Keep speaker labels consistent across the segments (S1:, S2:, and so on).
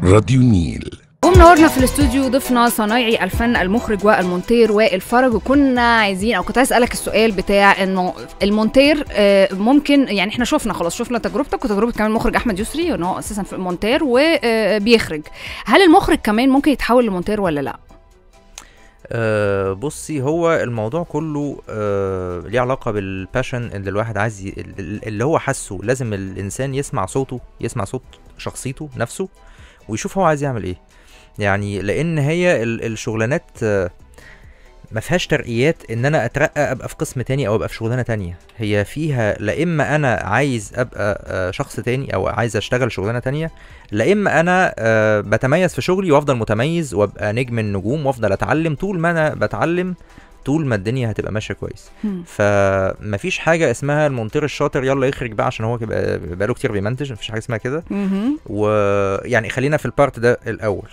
S1: راديو نيل
S2: ومنورنا في الاستوديو ضيفنا صنايعي الفن المخرج والمونتير وائل فرج وكنا عايزين او كنت عايز اسالك السؤال بتاع انه المونتير آه، ممكن يعني احنا شفنا خلاص شفنا تجربتك وتجربه كمان المخرج احمد يسري ان هو اساسا في مونتير وبيخرج هل المخرج كمان ممكن يتحول لمونتير ولا لا؟
S3: أه بصي هو الموضوع كله أه ليه علاقة بالباشن اللي الواحد عايز ي... اللي هو حاسه لازم الإنسان يسمع صوته يسمع صوت شخصيته نفسه ويشوف هو عايز يعمل إيه يعني لأن هي ال- الشغلانات آه، ما فيهاش ترقيات ان انا اترقى ابقى في قسم تاني او ابقى في شغلانه تانية هي فيها لا اما انا عايز ابقى آه، شخص تاني او عايز اشتغل شغلانه تانية لا اما انا آه، بتميز في شغلي وافضل متميز وابقى نجم النجوم وافضل اتعلم طول ما انا بتعلم طول ما الدنيا هتبقى ماشيه كويس
S2: مم.
S3: فمفيش حاجه اسمها المونتير الشاطر يلا يخرج بقى عشان هو بقى بقاله كتير بيمنتج مفيش حاجه اسمها كده
S2: مهم.
S3: ويعني خلينا في البارت ده الاول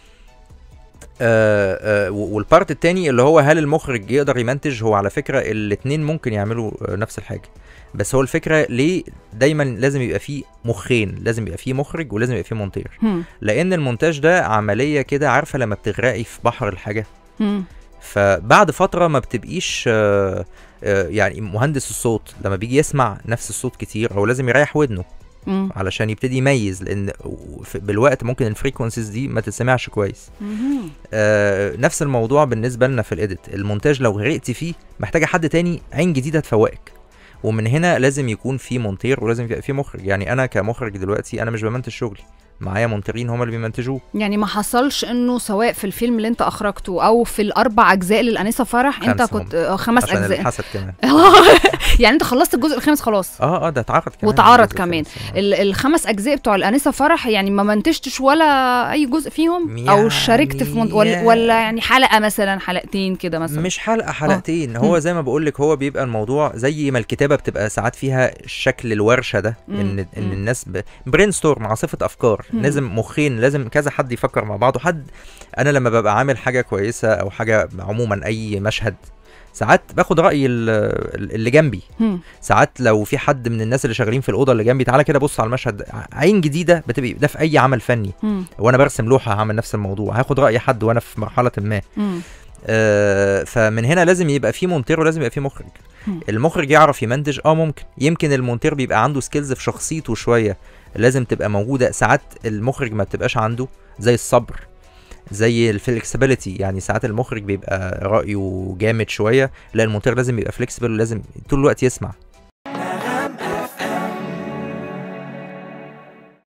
S3: آه آه و- والبارت التاني اللي هو هل المخرج يقدر يمنتج هو على فكره الاتنين ممكن يعملوا آه، نفس الحاجه بس هو الفكره ليه دايما لازم يبقى فيه مخين لازم يبقى فيه مخرج ولازم يبقى فيه مونتير
S2: مم.
S3: لان المونتاج ده عمليه كده عارفه لما بتغرقي في بحر الحاجه
S2: مم.
S3: فبعد فتره ما بتبقيش آه، آه، يعني مهندس الصوت لما بيجي يسمع نفس الصوت كتير هو لازم يريح ودنه
S2: مم.
S3: علشان يبتدي يميز لان في- بالوقت ممكن الفريكونسيز دي ما تتسمعش كويس
S2: مهم.
S3: آه نفس الموضوع بالنسبه لنا في الاديت المونتاج لو غرقتي فيه محتاجه حد تاني عين جديده تفوقك ومن هنا لازم يكون في مونتير ولازم يبقى في مخرج يعني انا كمخرج دلوقتي انا مش بمنتج شغلي معايا مونترين هم اللي بيمنتجوه
S2: يعني ما حصلش انه سواء في الفيلم اللي انت اخرجته او في الاربع اجزاء للانسه فرح انت
S3: خمسة
S2: كنت آه، خمس
S3: عشان
S2: اجزاء
S3: الحسد كمان
S2: يعني انت خلصت الجزء الخامس خلاص
S3: اه اه ده اتعرض كمان
S2: واتعرض
S3: الجزء
S2: كمان.
S3: الخامس. آه.
S2: ال- الخمس اجزاء بتوع الانسه فرح يعني ما منتجتش ولا اي جزء فيهم او
S3: يعني
S2: شاركت في من... ولا, ولا يعني حلقه مثلا حلقتين كده مثلا
S3: مش حلقه حلقتين هو زي ما بقول لك هو بيبقى الموضوع زي ما الكتابه بتبقى ساعات فيها شكل الورشه ده
S2: مم.
S3: ان ان
S2: مم.
S3: الناس ب... برين ستورم عاصفه افكار
S2: مم.
S3: لازم مخين لازم كذا حد يفكر مع بعض وحد انا لما ببقى عامل حاجه كويسه او حاجه عموما اي مشهد ساعات باخد راي ال- اللي جنبي
S2: مم.
S3: ساعات لو في حد من الناس اللي شغالين في الاوضه اللي جنبي تعالى كده بص على المشهد عين جديده بتبقى ده في اي عمل فني
S2: مم.
S3: وانا برسم لوحه هعمل نفس الموضوع هاخد راي حد وانا في مرحله ما
S2: مم.
S3: آه، فمن هنا لازم يبقى في مونتير ولازم يبقى في مخرج
S2: مم.
S3: المخرج يعرف يمنتج اه ممكن يمكن المونتير بيبقى عنده سكيلز في شخصيته شويه لازم تبقى موجوده ساعات المخرج ما بتبقاش عنده زي الصبر زي الفلكسبيليتي يعني ساعات المخرج بيبقى رايه جامد شويه لا المونتير لازم يبقى فليكسبل لازم طول الوقت يسمع